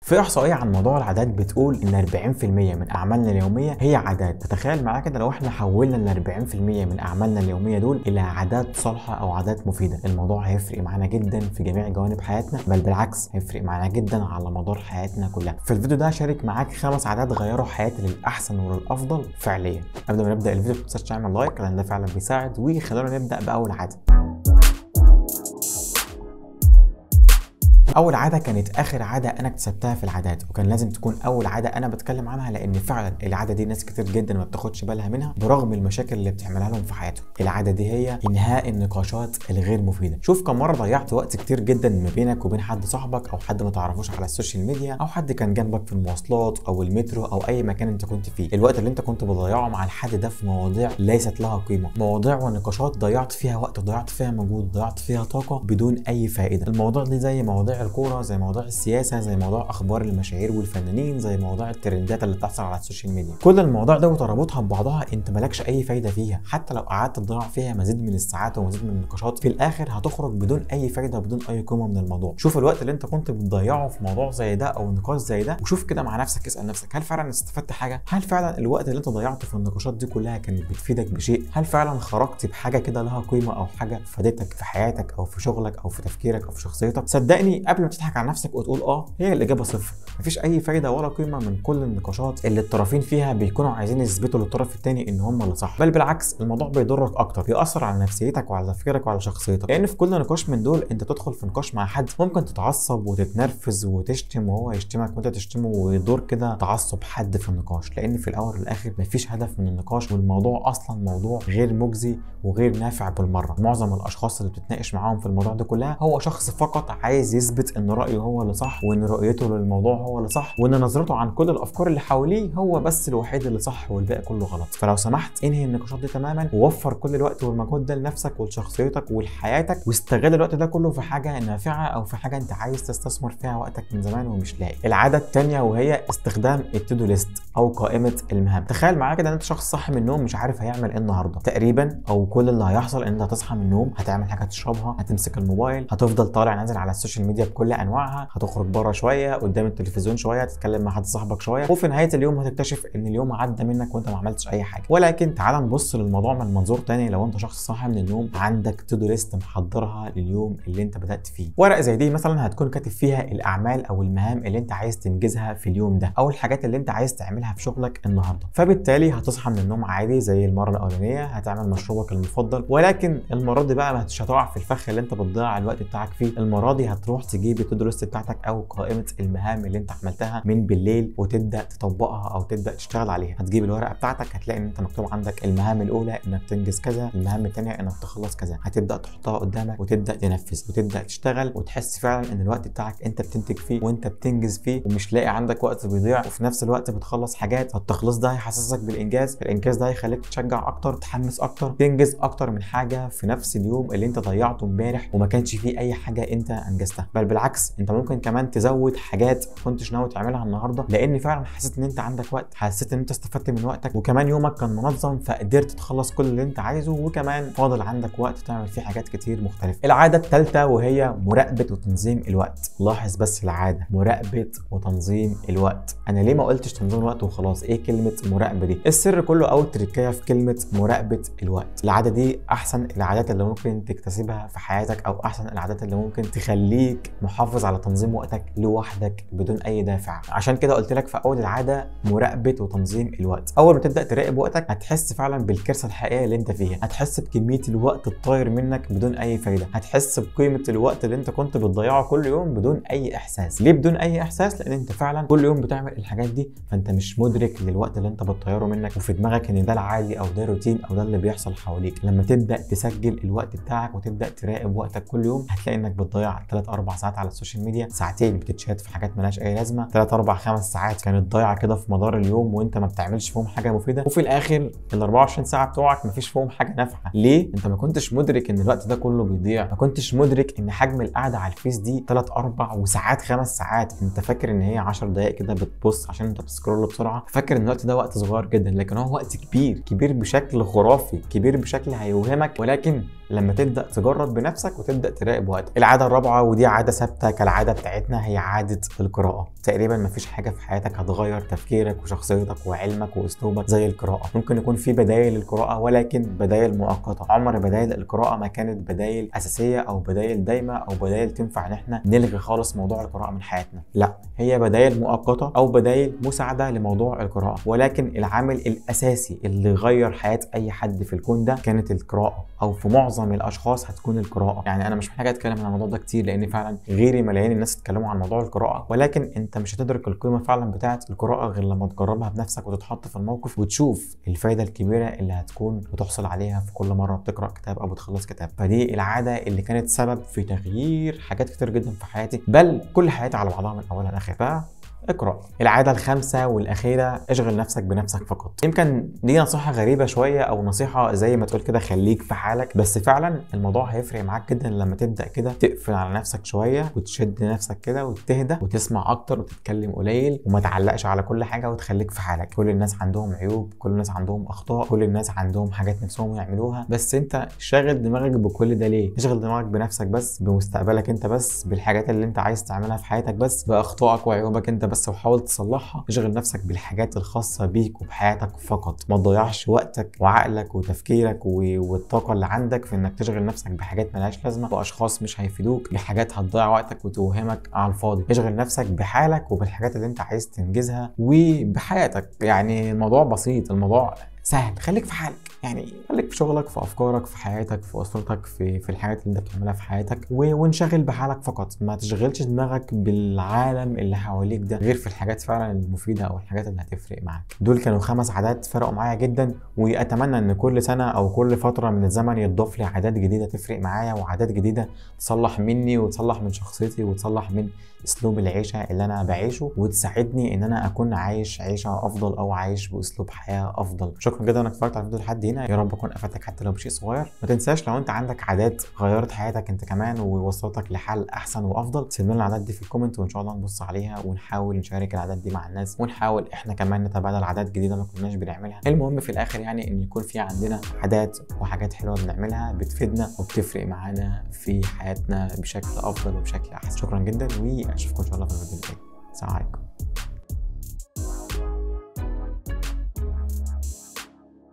في احصائيه عن موضوع العادات بتقول ان 40% من اعمالنا اليوميه هي عادات فتخيل معايا كده لو احنا حولنا ال 40% من اعمالنا اليوميه دول الى عادات صالحه او عادات مفيده الموضوع هيفرق معانا جدا في جميع جوانب حياتنا بل بالعكس هيفرق معانا جدا على مدار حياتنا كلها في الفيديو ده هشارك معاك خمس عادات غيروا حياتي للاحسن وللافضل فعليا قبل ما نبدا الفيديو ما تنساش تعمل لايك لان ده فعلا بيساعد وخلونا نبدا باول عاده اول عاده كانت اخر عاده انا اكتسبتها في العادات وكان لازم تكون اول عاده انا بتكلم عنها لان فعلا العاده دي ناس كتير جدا ما بتاخدش بالها منها برغم المشاكل اللي بتعملها لهم في حياتهم العاده دي هي انهاء النقاشات الغير مفيده شوف كم مره ضيعت وقت كتير جدا ما بينك وبين حد صاحبك او حد ما تعرفوش على السوشيال ميديا او حد كان جنبك في المواصلات او المترو او اي مكان انت كنت فيه الوقت اللي انت كنت بتضيعه مع الحد ده في مواضيع ليست لها قيمه مواضيع ونقاشات ضيعت فيها وقت ضيعت فيها مجهود ضيعت فيها طاقه بدون اي فائده الموضوع دي زي مواضيع الكوره زي موضوع السياسه زي موضوع اخبار المشاهير والفنانين زي موضوع الترندات اللي بتحصل على السوشيال ميديا كل المواضيع ده وترابطها ببعضها انت مالكش اي فايده فيها حتى لو قعدت تضيع فيها مزيد من الساعات ومزيد من النقاشات في الاخر هتخرج بدون اي فايده بدون اي قيمه من الموضوع شوف الوقت اللي انت كنت بتضيعه في موضوع زي ده او نقاش زي ده وشوف كده مع نفسك اسال نفسك هل فعلا استفدت حاجه هل فعلا الوقت اللي انت ضيعته في النقاشات دي كلها كانت بتفيدك بشيء هل فعلا خرجت بحاجه كده لها قيمه او حاجه فادتك في حياتك او في شغلك او في تفكيرك او في شخصيتك صدقني قبل ما تضحك على نفسك وتقول اه هي الاجابه صفر مفيش اي فايده ولا قيمه من كل النقاشات اللي الطرفين فيها بيكونوا عايزين يثبتوا للطرف الثاني ان هم اللي صح بل بالعكس الموضوع بيضرك اكتر بيأثر على نفسيتك وعلى تفكيرك وعلى شخصيتك لان في كل نقاش من دول انت تدخل في نقاش مع حد ممكن تتعصب وتتنرفز وتشتم وهو يشتمك وانت تشتمه ويدور كده تعصب حد في النقاش لان في الاول والاخر مفيش هدف من النقاش والموضوع اصلا موضوع غير مجزي وغير نافع بالمره معظم الاشخاص اللي بتتناقش معاهم في الموضوع ده كلها هو شخص فقط عايز يثبت ان رايه هو اللي صح وان رؤيته للموضوع هو اللي صح وان نظرته عن كل الافكار اللي حواليه هو بس الوحيد اللي صح والباقي كله غلط فلو سمحت انهي النقاشات دي تماما ووفر كل الوقت والمجهود ده لنفسك ولشخصيتك ولحياتك واستغل الوقت ده كله في حاجه نافعه او في حاجه انت عايز تستثمر فيها وقتك من زمان ومش لاقي العاده الثانيه وهي استخدام التودو ليست او قائمه المهام تخيل معايا كده ان انت شخص صاحي من النوم مش عارف هيعمل ايه النهارده تقريبا او كل اللي هيحصل ان انت هتصحى من النوم هتعمل حاجه تشربها هتمسك الموبايل هتفضل طالع نازل على السوشيال ميديا بكل انواعها هتخرج بره شويه قدام التلفزيون شويه تتكلم مع حد صاحبك شويه وفي نهايه اليوم هتكتشف ان اليوم عدى منك وانت ما عملتش اي حاجه ولكن تعال نبص للموضوع من منظور تاني لو انت شخص صاحي من النوم عندك تو دو ليست محضرها لليوم اللي انت بدات فيه ورقه زي دي مثلا هتكون كاتب فيها الاعمال او المهام اللي انت عايز تنجزها في اليوم ده او الحاجات اللي انت عايز تعملها في شغلك النهارده فبالتالي هتصحى من النوم عادي زي المره الاولانيه هتعمل مشروبك المفضل ولكن المره دي بقى مش هتقع في الفخ اللي انت بتضيع الوقت بتاعك فيه المره دي هتروح تجيب التو دو ليست بتاعتك او قائمه المهام اللي انت عملتها من بالليل وتبدا تطبقها او تبدا تشتغل عليها هتجيب الورقه بتاعتك هتلاقي ان انت مكتوب عندك المهام الاولى انك تنجز كذا المهام الثانيه انك تخلص كذا هتبدا تحطها قدامك وتبدا تنفذ وتبدا تشتغل وتحس فعلا ان الوقت بتاعك انت بتنتج فيه وانت بتنجز فيه ومش لاقي عندك وقت بيضيع وفي نفس الوقت بتخلص حاجات فالتخليص ده هيحسسك بالانجاز الانجاز ده هيخليك تشجع اكتر تحمس اكتر تنجز اكتر من حاجه في نفس اليوم اللي انت ضيعته امبارح وما كانش فيه اي حاجه انت انجزتها بل بالعكس انت ممكن كمان تزود حاجات كنتش ناوي تعملها النهارده لان فعلا حسيت ان انت عندك وقت حسيت ان انت استفدت من وقتك وكمان يومك كان منظم فقدرت تخلص كل اللي انت عايزه وكمان فاضل عندك وقت تعمل فيه حاجات كتير مختلفه العاده الثالثه وهي مراقبه وتنظيم الوقت لاحظ بس العاده مراقبه وتنظيم الوقت انا ليه ما قلتش تنظيم الوقت وخلاص ايه كلمه مراقبه دي السر كله او التركيه في كلمه مراقبه الوقت العاده دي احسن العادات اللي ممكن تكتسبها في حياتك او احسن العادات اللي ممكن تخليك محافظ على تنظيم وقتك لوحدك بدون اي دافع عشان كده قلت لك في اول العاده مراقبه وتنظيم الوقت اول ما تبدا تراقب وقتك هتحس فعلا بالكارثه الحقيقيه اللي انت فيها هتحس بكميه الوقت الطاير منك بدون اي فايده هتحس بقيمه الوقت اللي انت كنت بتضيعه كل يوم بدون اي احساس ليه بدون اي احساس لان انت فعلا كل يوم بتعمل الحاجات دي فانت مش مدرك للوقت اللي انت بتطيره منك وفي دماغك ان ده العادي او ده روتين او ده اللي بيحصل حواليك لما تبدا تسجل الوقت بتاعك وتبدا تراقب وقتك كل يوم هتلاقي انك بتضيع 3 4 ساعات على السوشيال ميديا ساعتين بتتشات في حاجات ملهاش اي لازمه 3 4 5 ساعات كانت ضايعه كده في مدار اليوم وانت ما بتعملش فيهم حاجه مفيده وفي الاخر ال 24 ساعه بتوعك مفيش فيهم حاجه نافعه ليه انت ما كنتش مدرك ان الوقت ده كله بيضيع ما كنتش مدرك ان حجم القعده على الفيس دي 3 4 وساعات 5 ساعات انت فاكر ان هي 10 دقائق كده بتبص عشان انت بتسكرول بسرعه فاكر ان الوقت ده وقت صغير جدا لكن هو وقت كبير كبير بشكل خرافي كبير بشكل هيوهمك ولكن لما تبدا تجرب بنفسك وتبدا تراقب وقتك العاده الرابعه ودي عاده ثابته كالعاده بتاعتنا هي عاده القراءه القراءه تقريبا مفيش حاجه في حياتك هتغير تفكيرك وشخصيتك وعلمك واسلوبك زي القراءه ممكن يكون في بدايل للقراءه ولكن بدايل مؤقته عمر بدايل القراءه ما كانت بدايل اساسيه او بدايل دايمه او بدايل تنفع ان احنا نلغي خالص موضوع القراءه من حياتنا لا هي بدايل مؤقته او بدايل مساعده لموضوع القراءه ولكن العامل الاساسي اللي غير حياه اي حد في الكون ده كانت القراءه او في معظم الاشخاص هتكون القراءه يعني انا مش محتاج اتكلم عن الموضوع ده كتير لان فعلا غيري ملايين الناس اتكلموا عن موضوع القراءه ولكن انت مش هتدرك القيمه فعلا بتاعه القراءه غير لما تجربها بنفسك وتتحط في الموقف وتشوف الفائده الكبيره اللي هتكون بتحصل عليها في كل مره بتقرا كتاب او بتخلص كتاب فدي العاده اللي كانت سبب في تغيير حاجات كتير جدا في حياتي بل كل حياتي على بعضها من اولها لاخرها اقرا العاده الخامسه والاخيره اشغل نفسك بنفسك فقط يمكن دي نصيحه غريبه شويه او نصيحه زي ما تقول كده خليك في حالك بس فعلا الموضوع هيفرق معاك جدا لما تبدا كده تقفل على نفسك شويه وتشد نفسك كده وتهدى وتسمع اكتر وتتكلم قليل وما تعلقش على كل حاجه وتخليك في حالك كل الناس عندهم عيوب كل الناس عندهم اخطاء كل الناس عندهم حاجات نفسهم يعملوها بس انت شاغل دماغك بكل ده ليه اشغل دماغك بنفسك بس بمستقبلك انت بس بالحاجات اللي انت عايز تعملها في حياتك بس باخطائك وعيوبك انت بس وحاول تصلحها اشغل نفسك بالحاجات الخاصه بيك وبحياتك فقط ما تضيعش وقتك وعقلك وتفكيرك و- والطاقه اللي عندك في انك تشغل نفسك بحاجات ملهاش لازمه واشخاص مش هيفيدوك بحاجات هتضيع وقتك وتوهمك على الفاضي اشغل نفسك بحالك وبالحاجات اللي انت عايز تنجزها وبحياتك يعني الموضوع بسيط الموضوع سهل خليك في حالك يعني خليك في شغلك في افكارك في حياتك في اسرتك في في الحاجات اللي انت بتعملها في حياتك و- وانشغل بحالك فقط ما تشغلش دماغك بالعالم اللي حواليك ده غير في الحاجات فعلا المفيده او الحاجات اللي هتفرق معاك دول كانوا خمس عادات فرقوا معايا جدا واتمنى ان كل سنه او كل فتره من الزمن يتضاف لي عادات جديده تفرق معايا وعادات جديده تصلح مني وتصلح من شخصيتي وتصلح من اسلوب العيشه اللي انا بعيشه وتساعدني ان انا اكون عايش عيشه افضل او عايش باسلوب حياه افضل شكرا جدا انك اتفرجت على الفيديو لحد هنا يا رب اكون افدتك حتى لو بشيء صغير ما تنساش لو انت عندك عادات غيرت حياتك انت كمان ووصلتك لحل احسن وافضل سيب لنا العادات دي في الكومنت وان شاء الله نبص عليها ونحاول نشارك العادات دي مع الناس ونحاول احنا كمان نتبادل عادات جديده ما كناش بنعملها المهم في الاخر يعني ان يكون في عندنا عادات وحاجات حلوه بنعملها بتفيدنا وبتفرق معانا في حياتنا بشكل افضل وبشكل احسن شكرا جدا واشوفكم ان شاء الله في الفيديو الجاي السلام عليكم